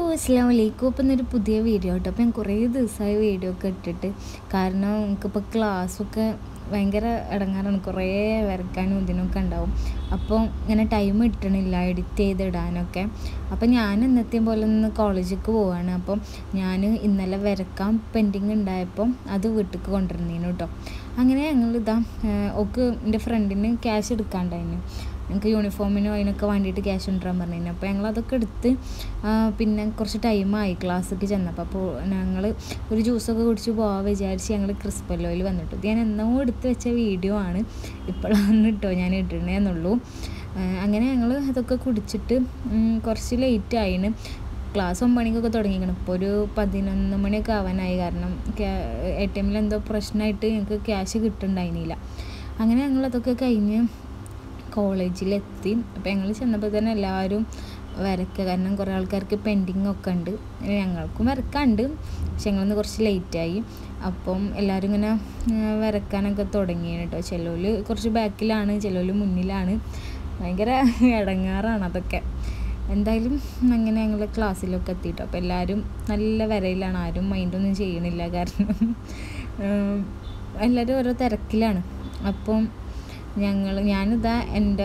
അസ്സാം വലൈക്കും ഇപ്പം ഇന്നൊരു പുതിയ വീഡിയോ കേട്ടോ അപ്പം ഞാൻ കുറേ ദിവസമായി വീഡിയോ ഒക്കെ ഇട്ടിട്ട് കാരണം എനിക്കിപ്പോൾ ക്ലാസ്സൊക്കെ ഭയങ്കര ഇടങ്ങാറാണ് കുറേ വരയ്ക്കാനും ഇതിനൊക്കെ ഉണ്ടാവും അപ്പോൾ ഇങ്ങനെ ടൈം കിട്ടണില്ല എഡിറ്റ് ചെയ്തിടാനൊക്കെ അപ്പം ഞാൻ ഇന്നത്തെ പോലെ ഒന്ന് കോളേജിലേക്ക് പോവാണ് അപ്പം ഞാൻ ഇന്നലെ വരക്കാൻ പെൻഡിങ് ഉണ്ടായപ്പം അത് വീട്ടിലേക്ക് കൊണ്ടുവരുന്നതിന് കേട്ടോ അങ്ങനെ ഞങ്ങൾ ഇതാ ഒക്കെ എൻ്റെ ഫ്രണ്ടിന് ക്യാഷ് എടുക്കാണ്ടായിരുന്നു ഞങ്ങൾക്ക് യൂണിഫോമിനും അതിനൊക്കെ വേണ്ടിയിട്ട് ക്യാഷ് കൊണ്ടുവരാൻ പറഞ്ഞു അപ്പോൾ ഞങ്ങൾ അതൊക്കെ എടുത്ത് ആ, പിന്നെ കുറച്ച് ടൈമായി ക്ലാസ്സിലേക്ക് ചെന്നപ്പോൾ അപ്പോൾ ഞങ്ങൾ ഒരു ജ്യൂസൊക്കെ കുടിച്ച് പോകാൻ വിചാരിച്ച് ഞങ്ങൾ ക്രിസ്പല്ലോയിൽ വന്നിട്ടു ഇത് ഞാൻ എന്നോ എടുത്ത് വെച്ച വീഡിയോ ആണ് ഇപ്പോഴാണ് കേട്ടോ ഞാൻ ഇടണേന്നുള്ളൂ ആ, അങ്ങനെ ഞങ്ങൾ അതൊക്കെ കുടിച്ചിട്ട് ഉം, കുറച്ച് ലേറ്റ് ആയിന് ക്ലാസ് ഒമ്പത് മണിക്കൊക്കെ തുടങ്ങിക്കണം ഇപ്പോൾ ഒരു പതിനൊന്ന് മണിയൊക്കെ ആവാനായി കാരണം എ ടി എമ്മിൽ എന്തോ പ്രശ്നമായിട്ട് ഞങ്ങൾക്ക് ക്യാഷ് കിട്ടുന്നുണ്ടായിരുന്നില്ല അങ്ങനെ ഞങ്ങൾ അതൊക്കെ കഴിഞ്ഞ് കോളേജിലെത്തി അപ്പോൾ ഞങ്ങൾ ചെന്നപ്പോൾ തന്നെ എല്ലാവരും വരക്കുക കാരണം കുറേ ആൾക്കാർക്ക് പെൻഡിങ് ഒക്കെ ഉണ്ട് ഞങ്ങൾക്കും വരക്കാണ്ട് പക്ഷെ ഞങ്ങളൊന്ന് കുറച്ച് ലേറ്റായി അപ്പം എല്ലാവരും ഇങ്ങനെ ആ, വരക്കാനൊക്കെ തുടങ്ങി കേട്ടോ ചിലോല് കുറച്ച് ബാക്കിലാണ് ചിലോല് മുന്നിലാണ് ഭയങ്കര ഇടങ്ങാറാണ് അതൊക്കെ എന്തായാലും അങ്ങനെ ഞങ്ങൾ ക്ലാസ്സിലൊക്കെ എത്തിയിട്ടോ അപ്പോൾ എല്ലാവരും നല്ല വരയിലാണ് ആരും മൈൻഡൊന്നും ചെയ്യണില്ല കാരണം ഉം, എല്ലാവരും ഓരോ തിരക്കിലാണ് അപ്പം ഞങ്ങൾ ഞാനിതാ എൻ്റെ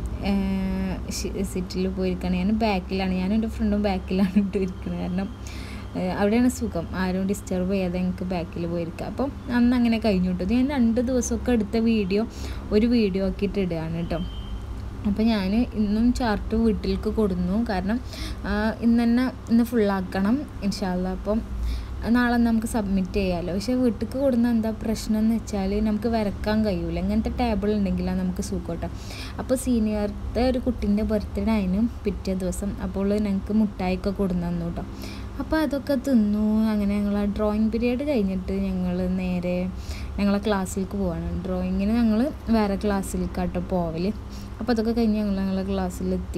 സീറ്റിൽ പോയിരിക്കുകയാണ് ഞാൻ ബാക്കിലാണ് ഞാനും എൻ്റെ ഫ്രണ്ടും ബാക്കിലാണ് ഇട്ട് ഇരിക്കുന്നത് കാരണം ഏഹ് അവിടെയാണ് സുഖം ആരും ഡിസ്റ്റർബ് ചെയ്യാതെ എനിക്ക് ബാക്കിൽ പോയിരിക്കുക അപ്പം അന്ന് അങ്ങനെ കഴിഞ്ഞു കിട്ടും ഞാൻ രണ്ട് ദിവസമൊക്കെ എടുത്ത വീഡിയോ ഒരു വീഡിയോ ആക്കിയിട്ട് ഇടുകയാണ് കേട്ടോ അപ്പോൾ ഞാൻ ഇന്നും ചാർട്ട് വീട്ടിലേക്ക് കൊടുന്നു കാരണം ആ, ഇന്ന് തന്നെ ഇന്ന് ഫുള്ളാക്കണം ഇൻഷാല്ല അപ്പം നാളെ നമുക്ക് സബ്മിറ്റ് ചെയ്യാമല്ലോ പക്ഷേ വീട്ടിലേക്ക് കൊടുന്ന എന്താ പ്രശ്നം എന്ന് വെച്ചാൽ നമുക്ക് വരക്കാൻ കഴിയൂല ഇങ്ങനത്തെ ടേബിൾ ഉണ്ടെങ്കിലാണ് നമുക്ക് സുഖം അപ്പോൾ സീനിയർത്തെ ഒരു കുട്ടീൻ്റെ ബർത്ത്ഡേ ആയിരുന്നു പിറ്റേ ദിവസം അപ്പോൾ ഞങ്ങൾക്ക് മുട്ടായിയൊക്കെ കൊടുന്നു തന്നു കേട്ടോ അപ്പോൾ അതൊക്കെ തിന്നു അങ്ങനെ ഞങ്ങൾ ആ ഡ്രോയിങ് പീരീഡ് കഴിഞ്ഞിട്ട് ഞങ്ങൾ നേരെ ഞങ്ങളെ ക്ലാസ്സിലേക്ക് പോവാണ് ഡ്രോയിങ്ങിന് ഞങ്ങൾ വേറെ ക്ലാസ്സിലേക്കാട്ടോ പോവൽ അപ്പോൾ അതൊക്കെ കഴിഞ്ഞ് ഞങ്ങൾ ഞങ്ങളെ ക്ലാസ്സിലെത്തി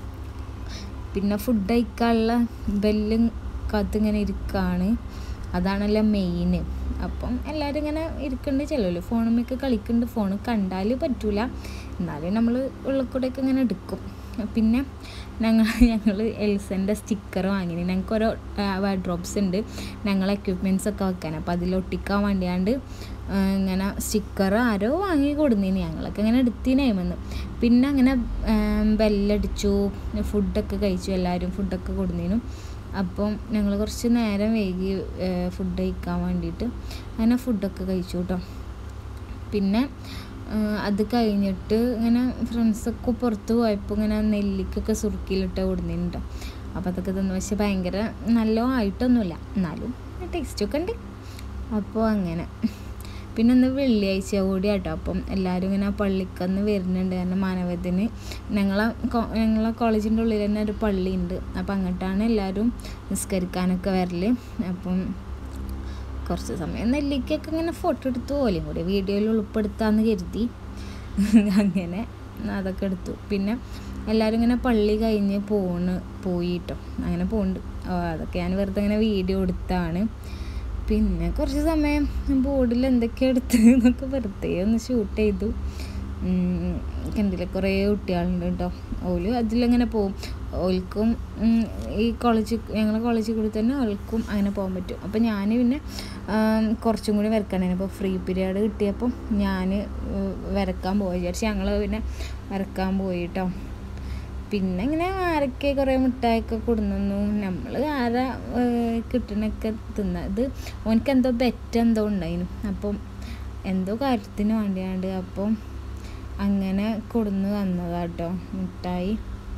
പിന്നെ ഫുഡ് കഴിക്കാനുള്ള ബെല്ലും കാത്തിങ്ങനെ ഇരിക്കുകയാണ് അതാണല്ലോ മെയിൻ അപ്പം എല്ലാവരും ഇങ്ങനെ ഇരിക്കുന്നുണ്ട് ചിലവർ ഫോണുമൊക്കെ കളിക്കുന്നുണ്ട് ഫോൺ കണ്ടാൽ പറ്റൂല എന്നാലും നമ്മൾ ഉള്ളിക്കൂടെയൊക്കെ ഇങ്ങനെ എടുക്കും പിന്നെ ഞങ്ങൾ ഞങ്ങൾ എൽസൻ്റെ സ്റ്റിക്കർ വാങ്ങി ഞങ്ങൾക്ക് ഓരോ വാർഡ്രോബ്സ് ഉണ്ട് ഞങ്ങൾ എക്യുപ്മെൻറ്റ്സ് ഒക്കെ വെക്കാൻ അപ്പോൾ അതിൽ ഒട്ടിക്കാൻ വേണ്ടിയാണ്ട് ആ, ഇങ്ങനെ സ്റ്റിക്കർ ആരോ വാങ്ങി കൊടുന്നീന് ഞങ്ങളൊക്കെ ഇങ്ങനെ എടുത്തിനായിമെന്ന് പിന്നെ അങ്ങനെ ബെല്ലടിച്ചു ഫുഡൊക്കെ കഴിച്ചു എല്ലാവരും ഫുഡൊക്കെ കൊടുന്നീനും അപ്പം ഞങ്ങൾ കുറച്ച് നേരം വൈകി ഫുഡ് കഴിക്കാൻ വേണ്ടിയിട്ട് അങ്ങനെ ഫുഡൊക്കെ കഴിച്ചു കേട്ടോ പിന്നെ ആ, അത് കഴിഞ്ഞിട്ട് ഇങ്ങനെ ഫ്രണ്ട്സൊക്കെ പുറത്ത് പോയപ്പോൾ ഇങ്ങനെ നെല്ലിക്കൊക്കെ സുറുക്കിയിലിട്ട് കൊടുക്കുന്നുണ്ടോ അപ്പോൾ അതൊക്കെ തിന്നു പക്ഷെ ഭയങ്കര നല്ല ആയിട്ടൊന്നുമില്ല എന്നാലും ടേസ്റ്റൊക്കെ ഉണ്ട് അപ്പോൾ അങ്ങനെ പിന്നെ ഒന്ന് വെള്ളിയാഴ്ച കൂടി കേട്ടോ അപ്പം എല്ലാവരും ഇങ്ങനെ പള്ളിക്കന്ന് വരുന്നുണ്ട് കാരണം മാനവത്തിന് ഞങ്ങളെ കോ- ഞങ്ങളെ കോളേജിൻ്റെ ഉള്ളിൽ തന്നെ ഒരു പള്ളിയുണ്ട് അപ്പം അങ്ങോട്ടാണ് എല്ലാവരും നിസ്കരിക്കാനൊക്കെ വരൽ അപ്പം കുറച്ച് സമയം നെല്ലിക്കൊക്കെ ഇങ്ങനെ ഫോട്ടോ എടുത്തു പോലെയും കൂടി വീഡിയോയിൽ ഉൾപ്പെടുത്താമെന്ന് കരുതി അങ്ങനെ അതൊക്കെ എടുത്തു പിന്നെ എല്ലാവരും ഇങ്ങനെ പള്ളി കഴിഞ്ഞ് പോണ് പോയിട്ടോ അങ്ങനെ പോകുന്നുണ്ട് അതൊക്കെ ഞാൻ വെറുതെ ഇങ്ങനെ വീഡിയോ എടുത്താണ് പിന്നെ കുറച്ച് സമയം ബോർഡിൽ എന്തൊക്കെയാണ് എടുത്ത് എന്നൊക്കെ വെറുതെ ഒന്ന് ഷൂട്ട് ചെയ്തു ഉം, കണ്ടില്ല കുറേ കുട്ടികളുണ്ട് കേട്ടോ ഓല് അതിലങ്ങനെ പോവും ഓൽക്കും ഉം, ഈ കോളേജ് ഞങ്ങളെ കോളേജിൽ കൂടി തന്നെ ഓൽക്കും അങ്ങനെ പോകാൻ പറ്റും അപ്പോൾ ഞാൻ പിന്നെ ആം, കുറച്ചും കൂടി വരക്കാനായിരുന്നു അപ്പോൾ ഫ്രീ പീരീഡ് കിട്ടിയപ്പം ഞാൻ വരക്കാൻ പോയി വിചാരിച്ചു ഞങ്ങൾ പിന്നെ വരക്കാൻ പോയി കേട്ടോ പിന്നെ ഇങ്ങനെ ആരൊക്കെ കുറേ മിഠായിയൊക്കെ കൊടുന്നു നമ്മൾ ആരാ ഏഹ്, കിട്ടണൊക്കെ തിന്ന ഇത് ഓനക്ക് എന്തോ ബെറ്റ് എന്തോ ഉണ്ടായിരുന്നു അപ്പം എന്തോ കാര്യത്തിന് വേണ്ടിയാണ്ട് അപ്പം അങ്ങനെ കൊടുന്ന് തന്നതാട്ടോ മിഠായി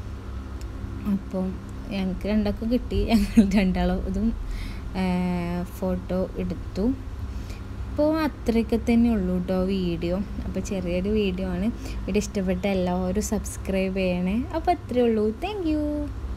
അപ്പം ഞങ്ങൾക്ക് രണ്ടൊക്കെ കിട്ടി ഞങ്ങൾ രണ്ടാളും ഇതും ഫോട്ടോ എടുത്തു അപ്പോൾ അത്രയൊക്കെ തന്നെ ഉള്ളൂ കേട്ടോ വീഡിയോ അപ്പോൾ ചെറിയൊരു വീഡിയോ ആണ് വീഡിയോ ഇഷ്ടപ്പെട്ട എല്ലാവരും സബ്സ്ക്രൈബ് ചെയ്യണേ അപ്പോൾ അത്രയേ ഉള്ളൂ താങ്ക് യു